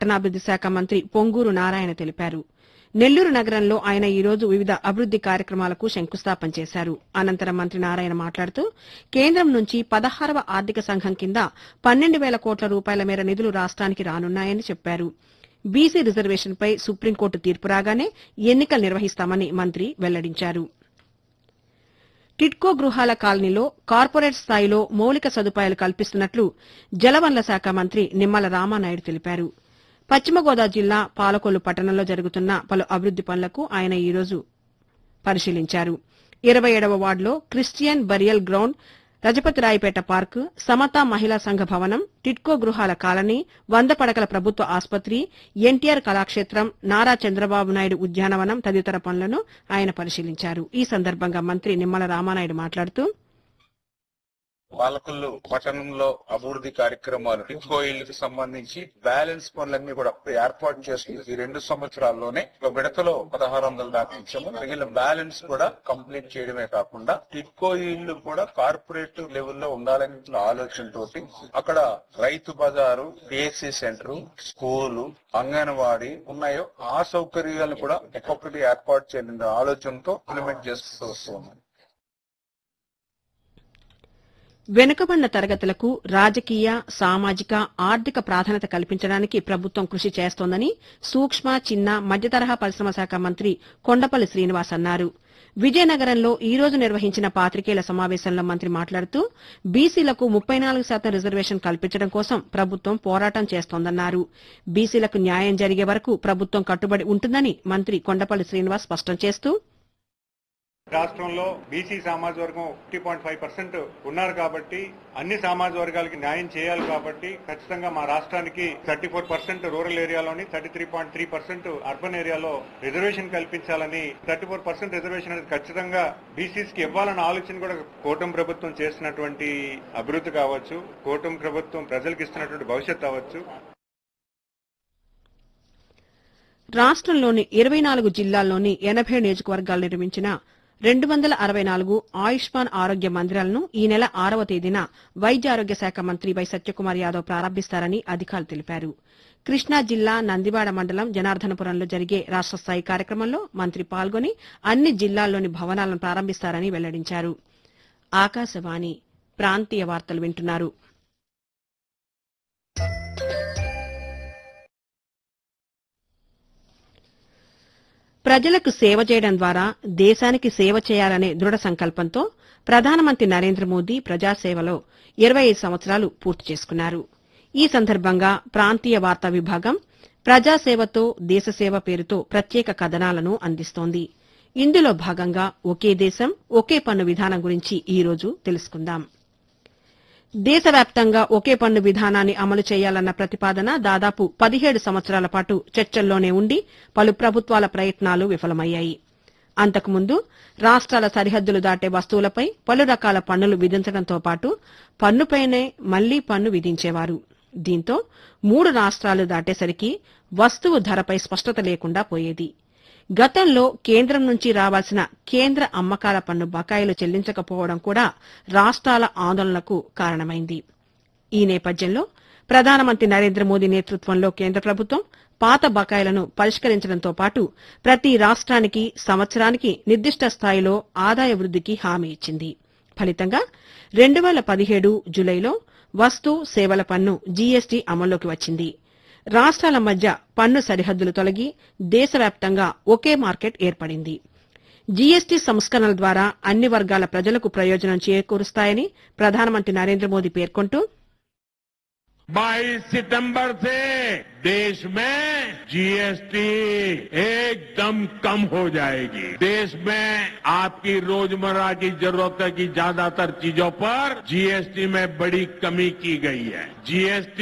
పట్టణాభివృద్ది శాఖ మంత్రి పొంగూరు నారాయణ తెలిపారు నెల్లూరు నగరంలో ఆయన ఈ రోజు వివిధ అభివృద్ది కార్యక్రమాలకు శంకుస్థాపన చేశారు అనంతరం మంత్రి నారాయణ మాట్లాడుతూ కేంద్రం నుంచి పదహారవ ఆర్థిక సంఘం కింద పన్నెండు వేల కోట్ల రూపాయల మేర నిధులు రాష్ట్రానికి రానున్నాయని చెప్పారు బీసీ రిజర్వేషన్పై సుప్రీంకోర్టు తీర్పు రాగానే ఎన్నికలు నిర్వహిస్తామని మంత్రి వెల్లడించారు టిడ్కో గృహాల కాలనీలో కార్పొరేట్ స్థాయిలో మౌలిక సదుపాయాలు కల్పిస్తున్నట్లు జలవనరుల శాఖ మంత్రి నిమ్మల రామానాయుడు తెలిపారు పశ్చిమ గోదావరి జిల్లా పాలకొల్లు పట్టణంలో జరుగుతున్న పలు అభివృద్ది పనులకు ఆయన ఈ రోజు పరిశీలించారు ఇరవై ఏడవ వార్డులో Christian burial ground Rajapathirayapeta park సమతా మహిళా సంఘ భవనం టిడ్కో గృహాల కాలనీ వంద పడకల ప్రభుత్వ ఆసుపత్రి ఎన్టీఆర్ కళాక్షేత్రం నారా చంద్రబాబు నాయుడు ఉద్యానవనం తదితర పనులను ఆయన పరిశీలించారు ఈ సందర్భంగా మంత్రి నిమ్మల రామానాయుడు మాట్లాడుతూ పాలకులు పట్టణంలో అభివృద్ధి కార్యక్రమాలు టిక్కో ఇళ్లకు సంబంధించి బ్యాలెన్స్ పనులన్నీ కూడా ఏర్పాటు చేసి ఈ రెండు సంవత్సరాల్లోనే ఒక విడతలో పదహారు వందల దాకా ఇచ్చాము మిగిలిన బ్యాలెన్స్ కూడా కంప్లీట్ చేయడమే కాకుండా టిక్కో ఇళ్లు కూడా కార్పొరేట్ లెవెల్లో ఉండాలనే ఆలోచనతోటి అక్కడ రైతు బజారు పిఎస్సి సెంటర్ స్కూలు అంగన్వాడీ ఉన్నాయో ఆ సౌకర్యాలను కూడా ఒక్కొక్కటి ఏర్పాటు చేయాలనే ఆలోచనతో ఇంప్లిమెంట్ చేస్తూ వస్తున్నాం వెనుకబడిన తరగతులకు రాజకీయ సామాజిక ఆర్థిక ప్రాధాన్యత కల్పించడానికి ప్రభుత్వం కృషి చేస్తోందని సూక్ష్మ చిన్న మధ్యతరహా పరిశ్రమ శాఖ మంత్రి కొండపల్లి శ్రీనివాస్ అన్నారు విజయనగరంలో ఈ రోజు నిర్వహించిన పాత్రికేయుల సమావేశంలో మంత్రి మాట్లాడుతూ బీసీలకు ముప్పై నాలుగు శాతం రిజర్వేషన్ కల్పించడం కోసం ప్రభుత్వం పోరాటం చేస్తోందన్నారు బీసీలకు న్యాయం జరిగే వరకు ప్రభుత్వం కట్టుబడి ఉంటుందని మంత్రి కొండపల్లి శ్రీనివాస్ స్పష్టం చేస్తూ రాష్ట్రంలో బీసీ సామాజిక వర్గం ఫిఫ్టీ పాయింట్ ఫైవ్ పర్సెంట్ ఉన్నారు కాబట్టి అన్ని సామాజిక వర్గాలకి న్యాయం చేయాలి కాబట్టి ఖచ్చితంగా మా రాష్ట్రానికి థర్టీ ఫోర్ పర్సెంట్ రూరల్ ఏరియాలోని thirty three point three percent urban ఏరియాలో రిజర్వేషన్ కల్పించాలని థర్టీ ఫోర్ పర్సెంట్ రిజర్వేషన్ అనేది ఖచ్చితంగా బీసీస్ కి ఇవ్వాలన్న ఆలోచన కూడా కూటమి ప్రభుత్వం చేస్తున్నటువంటి అభివృద్ధి కావచ్చు కూటమి ప్రభుత్వం ప్రజలకు ఇస్తున్నటువంటి భవిష్యత్ అవ్వచ్చు రాష్ట్రంలోని ఇరవై నాలుగు జిల్లాల్లోని ఎనభై నియోజకవర్గాలు నిర్మించిన రెండు వందల అరవై నాలుగు ఆయుష్మాన్ ఆరోగ్య మందిరాలను ఈ నెల ఆరవ తేదీన వైద్య ఆరోగ్య శాఖ మంత్రి వై సత్యకుమార్ యాదవ్ ప్రారంభిస్తారని అధికారులు తెలిపారు కృష్ణా జిల్లా నందివాడ మండలం జనార్దనపురంలో జరిగే రాష్ట స్థాయి కార్యక్రమంలో మంత్రి పాల్గొని అన్ని జిల్లాల్లోని భవనాలను ప్రారంభిస్తారని వెల్లడించారు ఆకాశవాణి ప్రాంతీయ వార్తలు వింటున్నారు ప్రజలకు సేవ చేయడం ద్వారా దేశానికి సేవ చేయాలనే దృఢ సంకల్పంతో ప్రధానమంత్రి నరేంద్ర మోదీ ప్రజాసేవలో ఇరవై ఐదు సంవత్సరాలు పూర్తి చేసుకున్నారు ఈ సందర్భంగా ప్రాంతీయ వార్తా విభాగం ప్రజాసేవతో దేశసేవ పేరుతో ప్రత్యేక కథనాలను అందిస్తోంది ఇందులో భాగంగా ఒకే దేశం ఒకే పన్ను విధానం గురించి ఈ రోజు తెలుసుకుందాం దేశవ్యాప్తంగా ఒకే పన్ను విధానాన్ని అమలు చేయాలన్న ప్రతిపాదన దాదాపు పదిహేడు సంవత్సరాల పాటు చర్చల్లోనే ఉండి పలు ప్రభుత్వాల ప్రయత్నాలు విఫలమయ్యాయి అంతకుముందు రాష్ట్రాల సరిహద్దులు దాటే వస్తువులపై పలు రకాల పన్నులు విధించడంతో పాటు పన్నుపైనే మళ్లీ పన్ను విధించేవారు దీంతో మూడు రాష్ట్రాలు దాటేసరికి వస్తువు ధరపై స్పష్టత లేకుండా పోయేది గతంలో కేంద్రం నుంచి రావాల్సిన కేంద్ర అమ్మకాల పన్ను బకాయిలు చెల్లించకపోవడం కూడా రాష్ట్రాల ఆందోళనకు కారణమైంది ఈ నేపథ్యంలో ప్రధానమంత్రి నరేంద్ర మోదీ నేతృత్వంలో కేంద్ర ప్రభుత్వం పాత బకాయిలను పరిష్కరించడంతో పాటు ప్రతి రాష్ట్రానికి సంవత్సరానికి నిర్దిష్ట స్థాయిలో ఆదాయ వృద్దికి హామీ ఇచ్చింది ఫలితంగా రెండు వేల పదిహేడు జులైలో వస్తు సేవల పన్ను జీఎస్టీ అమల్లోకి వచ్చింది రాష్ట్రాల మధ్య పన్ను సరిహద్దులు తొలగి దేశవ్యాప్తంగా ఒకే మార్కెట్ ఏర్పడింది జీఎస్టీ సంస్కరణల ద్వారా అన్ని వర్గాల ప్రజలకు ప్రయోజనం చేకూరుస్తాయని ప్రధానమంత్రి నరేంద్ర మోదీ పేర్కొంటూ 22 सितंबर से देश में जीएसटी एकदम कम हो जाएगी देश में आपकी रोजमर्रा की जरूरत की ज्यादातर चीजों पर जीएसटी में बड़ी कमी की गई है जीएसटी